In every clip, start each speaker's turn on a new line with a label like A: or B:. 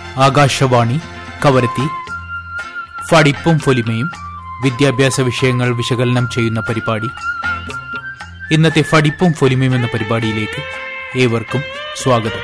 A: ആകാശവാണി കവരത്തി ഫടിപ്പും ഫൊലിമയും വിദ്യാഭ്യാസ വിഷയങ്ങൾ വിശകലനം ചെയ്യുന്ന പരിപാടി ഇന്നത്തെ ഫടിപ്പും ഫൊലിമയും എന്ന പരിപാടിയിലേക്ക് ഏവർക്കും സ്വാഗതം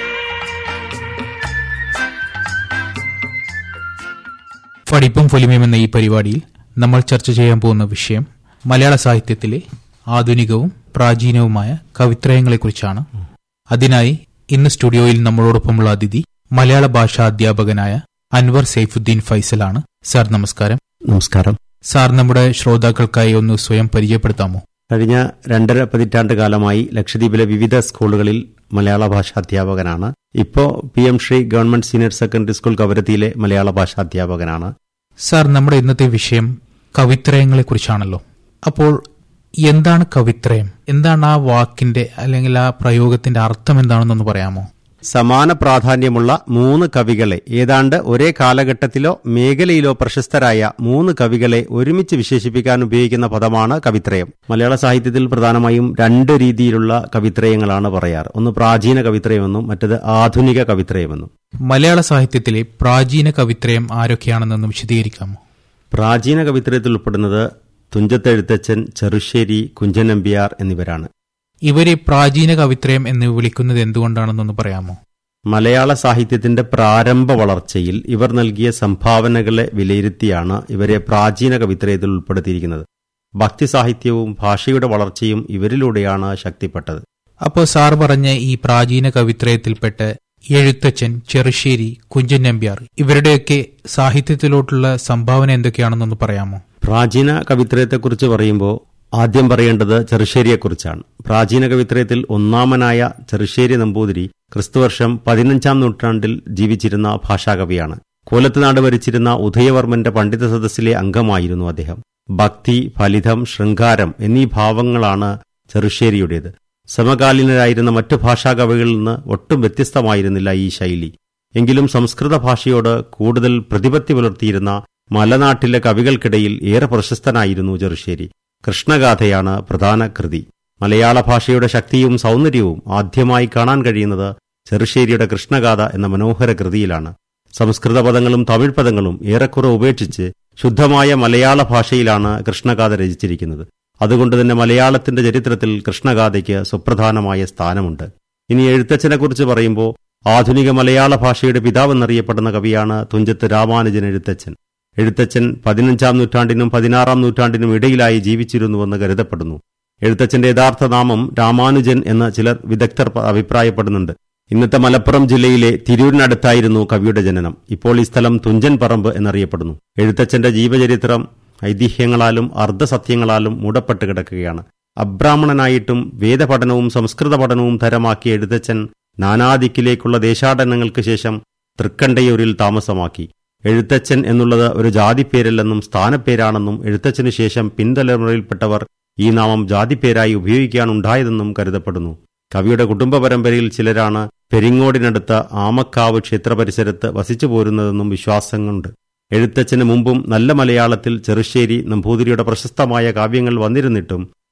A: ഫടിപ്പും ഫൊലിമയും എന്ന ഈ പരിപാടിയിൽ നമ്മൾ ചർച്ച ചെയ്യാൻ പോകുന്ന വിഷയം മലയാള സാഹിത്യത്തിലെ ആധുനികവും പ്രാചീനവുമായ കവിത്രയങ്ങളെക്കുറിച്ചാണ് അതിനായി ഇന്ന് സ്റ്റുഡിയോയിൽ നമ്മളോടൊപ്പമുള്ള അതിഥി മലയാള ഭാഷാ അധ്യാപകനായ അൻവർ സൈഫുദ്ദീൻ ഫൈസലാണ് സാർ നമസ്കാരം
B: നമസ്കാരം
A: സാർ നമ്മുടെ ശ്രോതാക്കൾക്കായി ഒന്ന് സ്വയം പരിചയപ്പെടുത്താമോ
B: കഴിഞ്ഞ രണ്ടര പതിറ്റാണ്ട് കാലമായി ലക്ഷദ്വീപിലെ വിവിധ സ്കൂളുകളിൽ മലയാള ഭാഷാ അധ്യാപകനാണ് ഇപ്പോ P M Shri government senior secondary school കവരത്തിയിലെ മലയാള ഭാഷാ അധ്യാപകനാണ്
A: സാർ നമ്മുടെ ഇന്നത്തെ വിഷയം കവിത്രയങ്ങളെക്കുറിച്ചാണല്ലോ അപ്പോൾ എന്താണ് കവിത്രയം എന്താണ് ആ വാക്കിന്റെ അല്ലെങ്കിൽ ആ പ്രയോഗത്തിന്റെ അർത്ഥം എന്താണെന്നൊന്ന് പറയാമോ
B: സമാന പ്രാധാന്യമുള്ള മൂന്ന് കവികളെ ഏതാണ്ട് ഒരേ കാലഘട്ടത്തിലോ മേഖലയിലോ പ്രശസ്തരായ മൂന്ന് കവികളെ ഒരുമിച്ച് വിശേഷിപ്പിക്കാൻ ഉപയോഗിക്കുന്ന പദമാണ് കവിത്രയം മലയാള സാഹിത്യത്തിൽ പ്രധാനമായും രണ്ട് രീതിയിലുള്ള കവിത്രയങ്ങളാണ് പറയാറ് ഒന്ന് പ്രാചീന കവിത്രയമെന്നും മറ്റത് ആധുനിക കവിത്രയമെന്നും
A: മലയാള സാഹിത്യത്തിലെ പ്രാചീന കവിത്രയം ആരൊക്കെയാണെന്നൊന്ന് വിശദീകരിക്കാമോ
B: പ്രാചീന കവിത്രയത്തിൽ ഉൾപ്പെടുന്നത് തുഞ്ചത്തെഴുത്തച്ഛൻ ചെറുശ്ശേരി കുഞ്ചൻ നമ്പ്യാർ എന്നിവരാണ്
A: ഇവരെ പ്രാചീന കവിത്രയം എന്ന് വിളിക്കുന്നത് എന്തുകൊണ്ടാണെന്നൊന്ന് പറയാമോ
B: മലയാള സാഹിത്യത്തിന്റെ പ്രാരംഭ വളർച്ചയിൽ ഇവർ നൽകിയ സംഭാവനകളെ വിലയിരുത്തിയാണ് ഇവരെ പ്രാചീന കവിത്രയത്തിൽ ഉൾപ്പെടുത്തിയിരിക്കുന്നത് ഭക്തി സാഹിത്യവും ഭാഷയുടെ വളർച്ചയും ഇവരിലൂടെയാണ് ശക്തിപ്പെട്ടത്
A: അപ്പോൾ സാർ പറഞ്ഞ ഈ പ്രാചീന കവിത്രയത്തിൽപ്പെട്ട് എഴുത്തച്ഛൻ ചെറുശ്ശേരി കുഞ്ചൻ നമ്പ്യാർ ഇവരുടെയൊക്കെ സാഹിത്യത്തിലോട്ടുള്ള സംഭാവന എന്തൊക്കെയാണെന്നൊന്ന് പറയാമോ
B: പ്രാചീന കവിത്രയത്തെക്കുറിച്ച് പറയുമ്പോൾ ആദ്യം പറയേണ്ടത് ചെറുശ്ശേരിയെക്കുറിച്ചാണ് പ്രാചീന കവിത്രയത്തിൽ ഒന്നാമനായ ചെറുശ്ശേരി നമ്പൂതിരി ക്രിസ്തുവർഷം പതിനഞ്ചാം നൂറ്റാണ്ടിൽ ജീവിച്ചിരുന്ന ഭാഷാകവിയാണ് കോലത്തുനാട് ഭരിച്ചിരുന്ന ഉദയവർമ്മന്റെ പണ്ഡിത സദസ്സിലെ അംഗമായിരുന്നു അദ്ദേഹം ഭക്തി ഫലിതം ശൃംഗാരം എന്നീ ഭാവങ്ങളാണ് ചെറുശ്ശേരിയുടേത് സമകാലീനരായിരുന്ന മറ്റു ഭാഷാകവികളിൽ നിന്ന് ഒട്ടും വ്യത്യസ്തമായിരുന്നില്ല ഈ ശൈലി എങ്കിലും സംസ്കൃത ഭാഷയോട് കൂടുതൽ പ്രതിപത്തി പുലർത്തിയിരുന്ന മലനാട്ടിലെ കവികൾക്കിടയിൽ ഏറെ പ്രശസ്തനായിരുന്നു ചെറുശ്ശേരി കൃഷ്ണഗാഥയാണ് പ്രധാന കൃതി മലയാള ഭാഷയുടെ ശക്തിയും സൗന്ദര്യവും ആദ്യമായി കാണാൻ കഴിയുന്നത് ചെറുശ്ശേരിയുടെ കൃഷ്ണഗാഥ എന്ന മനോഹര കൃതിയിലാണ് സംസ്കൃത പദങ്ങളും തമിഴ് പദങ്ങളും ഏറെക്കുറെ ഉപേക്ഷിച്ച് ശുദ്ധമായ മലയാള ഭാഷയിലാണ് കൃഷ്ണഗാഥ രചിച്ചിരിക്കുന്നത് അതുകൊണ്ട് തന്നെ മലയാളത്തിന്റെ ചരിത്രത്തിൽ കൃഷ്ണഗാഥയ്ക്ക് സുപ്രധാനമായ സ്ഥാനമുണ്ട് ഇനി എഴുത്തച്ഛനെക്കുറിച്ച് പറയുമ്പോൾ ആധുനിക മലയാള ഭാഷയുടെ പിതാവെന്നറിയപ്പെടുന്ന കവിയാണ് തുഞ്ചത്ത് രാമാനുജൻ എഴുത്തച്ഛൻ എഴുത്തച്ഛൻ പതിനഞ്ചാം നൂറ്റാണ്ടിനും പതിനാറാം നൂറ്റാണ്ടിനും ഇടയിലായി ജീവിച്ചിരുന്നുവെന്ന് കരുതപ്പെടുന്നു എഴുത്തച്ഛന്റെ യഥാർത്ഥ നാമം രാമാനുജൻ എന്ന് ചിലർ വിദഗ്ധർ പ- അഭിപ്രായപ്പെടുന്നുണ്ട് ഇന്നത്തെ മലപ്പുറം ജില്ലയിലെ തിരൂരിനടുത്തായിരുന്നു കവിയുടെ ജനനം ഇപ്പോൾ ഈ സ്ഥലം തുഞ്ചൻ പറമ്പ് എന്നറിയപ്പെടുന്നു എഴുത്തച്ഛന്റെ ജീവചരിത്രം ഐതിഹ്യങ്ങളാലും അർദ്ധസത്യങ്ങളാലും മൂടപ്പെട്ട് കിടക്കുകയാണ് അബ്രാഹ്മണനായിട്ടും വേദപഠനവും സംസ്കൃത പഠനവും തരമാക്കിയ എഴുത്തച്ഛൻ നാനാദിക്കിലേക്കുള്ള ദേശാടനങ്ങൾക്ക് ശേഷം തൃക്കണ്ടയൂരിൽ താമസമാക്കി എഴുത്തച്ഛൻ എന്നുള്ളത് ഒരു ജാതിപ്പേരല്ലെന്നും സ്ഥാനപ്പേരാണെന്നും എഴുത്തച്ഛനു ശേഷം പിൻതലമുറയിൽപ്പെട്ടവർ ഈ നാമം ജാതിപ്പേരായി ഉപയോഗിക്കാനുണ്ടായതെന്നും കരുതപ്പെടുന്നു കവിയുടെ കുടുംബ പരമ്പരയിൽ ചിലരാണ് പെരിങ്ങോടിനടുത്ത ആമക്കാവ് ക്ഷേത്ര പരിസരത്ത് വസിച്ചു പോരുന്നതെന്നും വിശ്വാസങ്ങളുണ്ട് എഴുത്തച്ഛന് മുമ്പും നല്ല മലയാളത്തിൽ ചെറുശ്ശേരി നമ്പൂതിരിയുടെ പ്രശസ്തമായ കാവ്യങ്ങൾ വന്നിരുന്നിട്ടും